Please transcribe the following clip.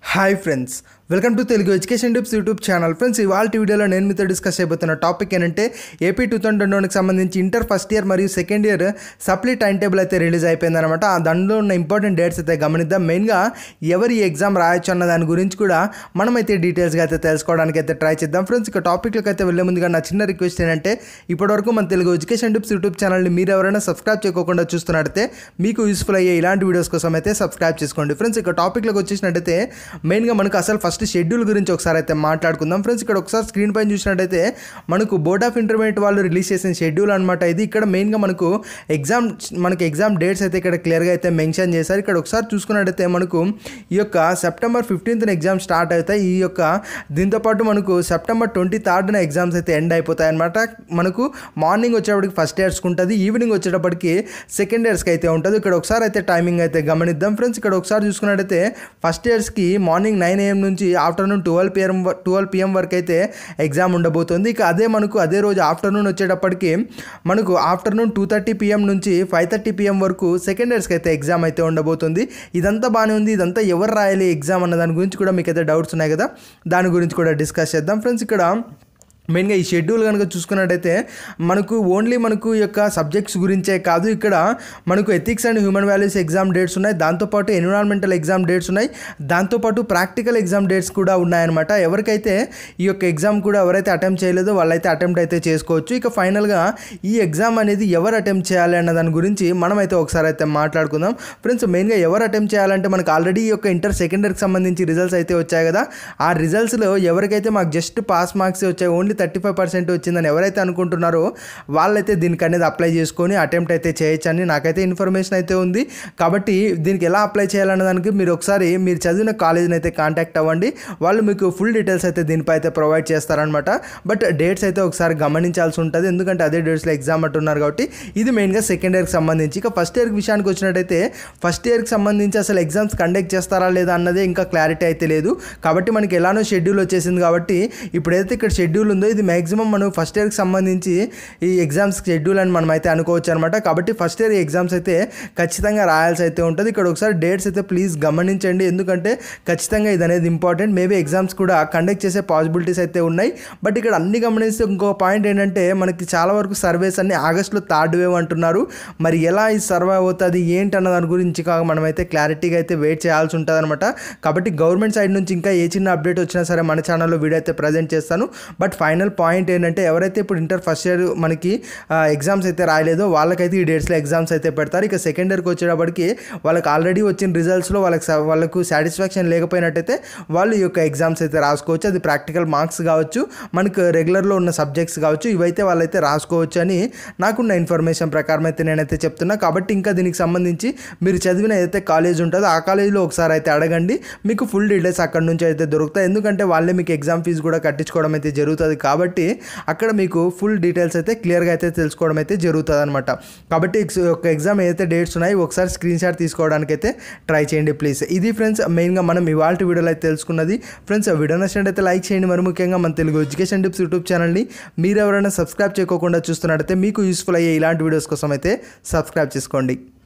hi friends welcome to Telugu education tips YouTube channel friends ఇవాళ వీడియోలో నేను మీతో డిస్కస్ చేయబోతున్న టాపిక్ ఏంటంటే ఏపీ టూ థౌసండ్ ట్వంటీ సంబంధించి ఇంటర్ ఫస్ట్ ఇయర్ మరియు second year supply time table అయితే రిలీజ్ అయిపోయిందనమాట ఆ దానిలో ఉన్న ఇంపార్టెంట్ డేట్స్ అయితే గమనిద్దాం మెయిన్గా ఎవరు ఈ ఎగ్జామ్ రాయొచ్చు అన్న దాని గురించి కూడా మనమైతే డీటెయిల్స్గా అయితే తెలుసుకోవడానికి అయితే ట్రై చేద్దాం ఫ్రెండ్స్ ఇక టాపిక్లకు అయితే వెళ్ళే ముందుగా నా చిన్న రిక్వెస్ట్ ఏంటంటే ఇప్పటివరకు మన తెలుగు ఎడ్యుకేషన్ టిప్స్ యూట్యూబ్ ఛానల్ని మీరు ఎవరైనా సబ్స్క్రైబ్ చేయకుండా చూస్తున్నట్టయితే మీకు యూస్ఫుల్ అయ్యే ఇలాంటి వీడియోస్ కోసం అయితే సబ్స్క్రైబ్ చేసుకోండి ఫ్రెండ్స్ ఇక టాపిక్లోకి వచ్చేసినట్టయితే మెయిన్గా మనకు అసలు ఫస్ట్ షెడ్యూల్ గురించి ఒకసారి అయితే మాట్లాడుకుందాం ఫ్రెండ్స్ ఇక్కడ ఒకసారి స్క్రీన్ పైన చూసినట్టయితే మనకు బోర్డ్ ఆఫ్ ఇంటర్మీడియట్ వాళ్ళు రిలీజ్ చేసిన షెడ్యూల్ అనమాట ఇది ఇక్కడ మెయిన్గా మనకు ఎగ్జామ్ మనకి ఎగ్జామ్ డేట్స్ అయితే ఇక్కడ క్లియర్గా అయితే మెన్షన్ చేశారు ఇక్కడ ఒకసారి చూసుకున్నట్టయితే మనకు ఈ యొక్క సెప్టెంబర్ ఫిఫ్టీన్త్న ఎగ్జామ్ స్టార్ట్ అవుతాయి ఈ యొక్క దీంతోపాటు మనకు సెప్టెంబర్ ట్వంటీ థర్డ్న ఎగ్జామ్స్ అయితే ఎండ్ అయిపోతాయి అనమాట మనకు మార్నింగ్ వచ్చేటప్పటికి ఫస్ట్ ఇయర్స్కి ఉంటుంది ఈవినింగ్ వచ్చేటప్పటికి సెకండ్ ఇయర్స్కి అయితే ఉంటుంది ఇక్కడ ఒకసారి అయితే టైమింగ్ అయితే గమనిద్దాం ఫ్రెండ్స్ ఇక్కడ ఒకసారి చూసుకున్నట్టయితే ఫస్ట్ ఇయర్స్కి మార్నింగ్ నైన్ ఏఎం నుంచి afternoon twelve PM twelve PM వరకు అయితే ఎగ్జామ్ ఉండబోతుంది ఇక అదే మనకు అదే రోజు ఆఫ్టర్నూన్ వచ్చేటప్పటికి మనకు ఆఫ్టర్నూన్ టూ థర్టీ పిఎం నుంచి ఫైవ్ థర్టీ పిఎం వరకు సెకండ్ ఇయర్స్కి అయితే ఎగ్జామ్ అయితే ఉండబోతుంది ఇదంతా బాగానే ఉంది ఇదంతా ఎవరు రాయాలి ఎగ్జామ్ అన్న దాని గురించి కూడా మీకు అయితే డౌట్స్ ఉన్నాయి కదా దాని గురించి కూడా డిస్కస్ చేద్దాం ఫ్రెండ్స్ ఇక్కడ మెయిన్గా ఈ షెడ్యూల్ కనుక చూసుకున్నట్టయితే మనకు ఓన్లీ మనకు ఈ యొక్క సబ్జెక్ట్స్ గురించే కాదు ఇక్కడ మనకు ethics and human values exam dates ఉన్నాయి దాంతోపాటు ఎన్విరాన్మెంటల్ ఎగ్జామ్ డేట్స్ ఉన్నాయి దాంతోపాటు ప్రాక్టికల్ ఎగ్జామ్ డేట్స్ కూడా ఉన్నాయన్నమాట ఎవరికైతే ఈ యొక్క ఎగ్జామ్ కూడా ఎవరైతే అటెంప్ట్ చేయలేదో వాళ్ళైతే అటెంప్ట్ అయితే చేసుకోవచ్చు ఇక ఫైనల్గా ఈ ఎగ్జామ్ అనేది ఎవరు అటెంప్ట్ చేయాలి అన్న దాని గురించి మనమైతే ఒకసారి అయితే మాట్లాడుకుందాం ఫ్రెండ్స్ మెయిన్గా ఎవరు అటెంప్ట్ చేయాలంటే మనకు ఆల్రెడీ ఈ యొక్క ఇంటర్ సెకండ్ ఇయర్కి సంబంధించి రిజల్ట్స్ అయితే వచ్చాయి కదా ఆ రిజల్ట్స్లో ఎవరికైతే మాకు జస్ట్ పాస్ మార్క్స్ వచ్చాయి ఓన్లీ థర్టీ ఫైవ్ పర్సెంట్ వచ్చిందని ఎవరైతే అనుకుంటున్నారో వాళ్ళైతే దీనికి అనేది అప్లై చేసుకొని అటెంప్ట్ అయితే చేయొచ్చని నాకైతే ఇన్ఫర్మేషన్ అయితే ఉంది కాబట్టి దీనికి ఎలా అప్లై చేయాలన్న దానికి మీరు ఒకసారి మీరు చదివిన కాలేజీని అయితే కాంటాక్ట్ అవ్వండి వాళ్ళు మీకు ఫుల్ డీటెయిల్స్ అయితే దీనిపై అయితే ప్రొవైడ్ చేస్తారనమాట బట్ డేట్స్ అయితే ఒకసారి గమనించాల్సి ఉంటుంది ఎందుకంటే అదే డేట్స్లో ఎగ్జామ్ అంటున్నారు కాబట్టి ఇది మెయిన్గా సెకండ్ ఇయర్కి సంబంధించి ఇక ఫస్ట్ ఇయర్ విషయానికి వచ్చినట్టయితే ఫస్ట్ ఇయర్కి సంబంధించి అసలు ఎగ్జామ్స్ కండక్ట్ చేస్తారా లేదా అన్నదే ఇంకా క్లారిటీ అయితే లేదు కాబట్టి మనకి ఎలానో షెడ్యూల్ వచ్చేసింది కాబట్టి ఇప్పుడైతే ఇక్కడ షెడ్యూల్ ఉందో ఇది మ్యాక్సిమం మనం ఫస్ట్ ఇయర్కి సంబంధించి ఈ ఎగ్జామ్స్ షెడ్యూల్ అని మనం అయితే అనుకోవచ్చు అనమాట కాబట్టి ఫస్ట్ ఇయర్ ఎగ్జామ్స్ అయితే ఖచ్చితంగా రాయాల్సి అయితే ఉంటుంది ఇక్కడ ఒకసారి డేట్స్ అయితే ప్లీజ్ గమనించండి ఎందుకంటే ఖచ్చితంగా ఇది అనేది ఇంపార్టెంట్ మేబీ ఎగ్జామ్స్ కూడా కండక్ట్ చేసే పాసిబిలిటీస్ అయితే ఉన్నాయి బట్ ఇక్కడ అన్ని గమనిస్తే ఇంకో పాయింట్ ఏంటంటే మనకి చాలా వరకు సర్వేస్ అన్ని ఆగస్టులో థర్డ్ వేవ్ అంటున్నారు మరి ఎలా ఈ సర్వే అవుతుంది ఏంటి అన్న దాని గురించి కాక మనమైతే క్లారిటీగా అయితే వెయిట్ చేయాల్సి ఉంటుంది అనమాట కాబట్టి గవర్నమెంట్ సైడ్ నుంచి ఇంకా ఏ చిన్న అప్డేట్ వచ్చినా సరే మన ఛానల్లో వీడియో అయితే ప్రజెంట్ చేస్తాను బట్ ఫైనల్ పాయింట్ ఏంటంటే ఎవరైతే ఇప్పుడు ఇంటర్ ఫస్ట్ ఇయర్ మనకి ఎగ్జామ్స్ అయితే రాయలేదో వాళ్ళకైతే ఈ డేట్స్లో ఎగ్జామ్స్ అయితే పెడతారు ఇక సెకండ్ ఇయర్కి వచ్చేటప్పటికి వాళ్ళకి ఆల్రెడీ వచ్చిన రిజల్ట్స్లో వాళ్ళకి స- వాళ్ళకు సాటిస్ఫాక్షన్ లేకపోయినట్టయితే వాళ్ళు ఈ యొక్క ఎగ్జామ్స్ అయితే రాసుకోవచ్చు అది ప్రాక్టికల్ మార్క్స్ కావచ్చు మనకు రెగ్యులర్లో ఉన్న సబ్జెక్ట్స్ కావచ్చు ఇవైతే వాళ్ళైతే రాసుకోవచ్చు అని నాకున్న ఇన్ఫర్మేషన్ ప్రకారం అయితే నేనైతే చెప్తున్నా కాబట్టి ఇంకా దీనికి సంబంధించి మీరు చదివిన ఏదైతే కాలేజ్ ఉంటుందో ఆ కాలేజీలో ఒకసారి అయితే అడగండి మీకు ఫుల్ డీటెయిల్స్ అక్కడ నుంచి అయితే దొరుకుతాయి ఎందుకంటే వాళ్ళే మీకు ఎగ్జామ్ ఫీజు కూడా కట్టించుకోవడం అయితే జరుగుతుంది కాబట్టి అక్కడ మీకు ఫుల్ డీటెయిల్స్ అయితే క్లియర్గా అయితే తెలుసుకోవడం అయితే జరుగుతుంది అనమాట కాబట్టి ఎక్స్- ఒక ఎగ్జామ్ ఏదైతే డేట్స్ ఉన్నాయో ఒకసారి స్క్రీన్ షాట్ తీసుకోవడానికి అయితే ట్రై చేయండి ప్లీజ్ ఇది ఫ్రెండ్స్ మెయిన్గా మనం ఇవాళ వీడియోలో అయితే తెలుసుకున్నది ఫ్రెండ్స్ ఆ వీడియో నచ్చినట్టయితే లైక్ చేయండి మరి ముఖ్యంగా మన తెలుగు ఎడ్యుకేషన్ టిప్స్ యూట్యూబ్ ఛానల్ని మీరు ఎవరైనా సబ్స్క్రైబ్ చేయకోకుండా చూస్తున్నట్టయితే మీకు యూస్ఫుల్ అయ్యే ఇలాంటి వీడియోస్ కోసం అయితే సబ్స్క్రైబ్ చేసుకోండి